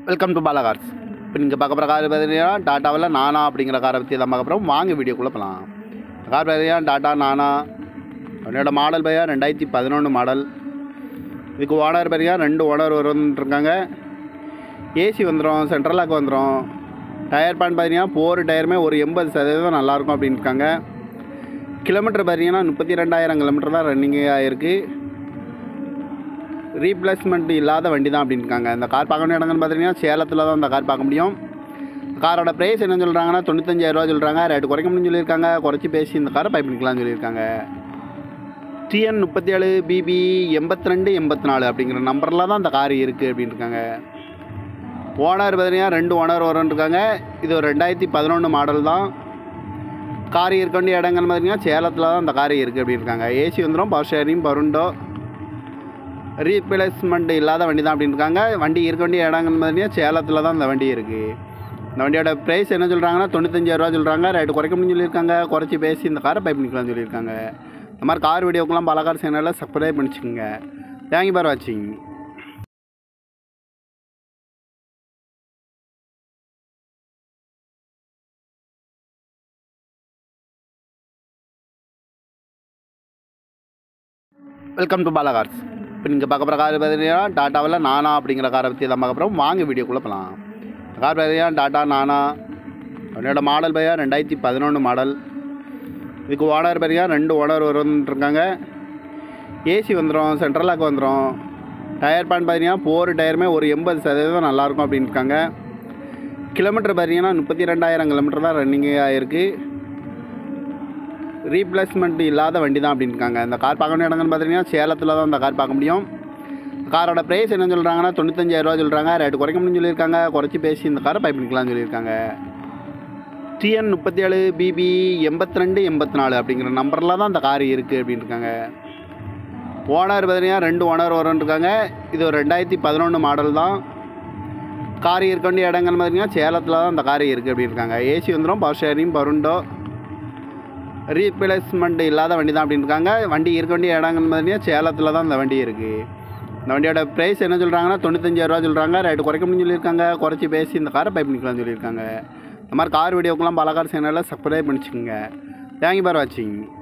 welcome to Bala cars இப்போ நீங்கள் பார்க்க போகிற கார் பார்த்தீங்கன்னா டாட்டாவில் நானா அப்படிங்கிற காரை பற்றி தான் பார்க்க போகிறோம் வாங்க வீடியோக்குள்ளே போகலாம் கார் பார்த்தீங்கன்னா டாட்டா நானா என்னோட மாடல் பையா ரெண்டாயிரத்தி பதினொன்று மாடல் இதுக்கு ஓனர் பார்த்தீங்கன்னா ரெண்டு ஓனர் வருன்ட்ருக்காங்க ஏசி வந்துடும் சென்ட்ரலாக்கு வந்துடும் டயர் பேன் பார்த்தீங்கன்னா போர் டயருமே ஒரு எண்பது சதவீதம் நல்லாயிருக்கும் அப்படின்னு இருக்காங்க கிலோமீட்டர் பார்த்தீங்கன்னா முப்பத்தி ரெண்டாயிரம் கிலோமீட்டர் தான் ரன்னிங் ஆகிருக்கு ரீப்ளேஸ்மெண்ட் இல்லாத வண்டி தான் அப்படின்னு இருக்காங்க இந்த கார் பார்க்கணும் இடங்கன்னு பார்த்தீங்கன்னா சேலத்தில் தான் இந்த கார் பார்க்க முடியும் காரோட ப்ரைஸ் என்ன சொல்கிறாங்கன்னா தொண்ணூத்தஞ்சாயிரரூவா சொல்கிறாங்க ரேட்டு குறைக்க முடியும்னு சொல்லியிருக்காங்க குறைச்சி பேசி இந்த காரை பை பண்ணிக்கலாம்னு சொல்லியிருக்காங்க டிஎன் முப்பத்தி ஏழு பிபி எண்பத்தி ரெண்டு எண்பத்தி நாலு அப்படிங்கிற நம்பரில் தான் இந்த கார் இருக்குது அப்படின்னு இருக்காங்க ஓனர் பார்த்தீங்கன்னா ரெண்டு ஓனர் வரும்ன்ருக்காங்க இது ஒரு ரெண்டாயிரத்தி பதினொன்று மாடல் தான் கார் இருக்க வேண்டிய இடங்கள் பார்த்தீங்கன்னா சேலத்தில் தான் இந்த கார் இருக்குது அப்படின்னு இருக்காங்க ஏசி வந்துடும் பவர் ஷேரிங் பருண்டோ ரீப்ளேஸ்மெண்ட் இல்லாத வண்டி தான் அப்படின்னு இருக்காங்க வண்டி இருக்க வேண்டிய இடங்கள் பார்த்தீங்கன்னா சேலத்தில் தான் இந்த வண்டி இருக்குது இந்த வண்டியோட ப்ரைஸ் என்ன சொல்கிறாங்கன்னா தொண்ணூத்தஞ்சாயிரரூவா சொல்கிறாங்க ரேட்டு குறைக்க முடியும்னு சொல்லியிருக்காங்க குறைச்சி பேசி இந்த காரை பை பண்ணிக்கலாம்னு சொல்லியிருக்காங்க இந்த மாதிரி கார் வீடியோக்கெல்லாம் பல கார் சேனலில் சப்ஸ்கிரைப் பண்ணிச்சுக்கோங்க தேங்க்யூ பார் வாட்சிங் வெல்கம் டு பாலா கார்ஸ் இப்போ நீங்கள் பார்க்க போகிற கார் பார்த்தீங்கன்னா டாட்டாவில் நானா அப்படிங்கிற காரை பற்றி தான் பார்க்க போகிறோம் வாங்க வீடியோக்குள்ளே போகலாம் கார் பார்த்தீங்கன்னா டாட்டா நானா என்னோட மாடல் பையா ரெண்டாயிரத்தி பதினொன்று மாடல் இதுக்கு ஓனர் பார்த்தீங்கன்னா ரெண்டு ஓனர் வருன்ட்ருக்காங்க ஏசி வந்துடும் சென்ட்ரலாக்கு வந்துடும் டயர் பேன் பார்த்தீங்கன்னா போர் டயருமே ஒரு எண்பது சதவீதம் நல்லாயிருக்கும் அப்படின்னு இருக்காங்க கிலோமீட்டர் பார்த்தீங்கன்னா முப்பத்தி ரெண்டாயிரம் கிலோமீட்டர் தான் ரன்னிங் ஆகிருக்கு ரீப்ளேஸ்மெண்ட் இல்லாத வண்டி தான் அப்படின்னு இருக்காங்க இந்த கார் பார்க்கணும் இடங்கன்னு பார்த்தீங்கன்னா சேலத்தில் தான் இந்த கார் பார்க்க முடியும் காரோட ப்ரைஸ் என்ன சொல்கிறாங்கன்னா தொண்ணூத்தஞ்சாயிரரூவா சொல்கிறாங்க ரேட்டு குறைக்க முடியும்னு சொல்லியிருக்காங்க குறைச்சி பேசி இந்த காரை பை பண்ணிக்கலாம்னு சொல்லியிருக்காங்க டிஎன் முப்பத்தி ஏழு பிபி எண்பத்தி ரெண்டு எண்பத்தி நாலு அப்படிங்கிற நம்பரில் தான் இந்த கார் இருக்குது அப்படின்னு இருக்காங்க ஓனர் பார்த்தீங்கன்னா ரெண்டு ஓனர் வரும்ன்ருக்காங்க இது ஒரு ரெண்டாயிரத்தி பதினொன்று மாடல் தான் கார் இருக்க வேண்டிய இடங்கள் பார்த்தீங்கன்னா சேலத்தில் தான் இந்த கார் இருக்குது அப்படின்னு இருக்காங்க ஏசி வந்துடும் பவர் ஷேரிங் பருண்டோ ரீப்ளேஸ்மெண்ட் இல்லாத வண்டி தான் அப்படின்னு இருக்காங்க வண்டி இருக்க வேண்டிய இடங்கள் பார்த்தீங்கன்னா சேலத்தில் தான் இந்த வண்டி இருக்குது இந்த வண்டியோட ப்ரைஸ் என்ன சொல்கிறாங்கன்னா தொண்ணூத்தஞ்சாயிரரூவா சொல்கிறாங்க ரேட்டு குறைக்க முடியும்னு சொல்லியிருக்காங்க குறைச்சி பேசி இந்த காரை பை பண்ணிக்கலாம்னு சொல்லியிருக்காங்க இந்த மாதிரி கார் வீடியோக்கெல்லாம் பல கார் சேனலில் சப்ஸ்கிரைப் பண்ணிச்சுக்கோங்க தேங்க்யூ பார் வாட்சிங்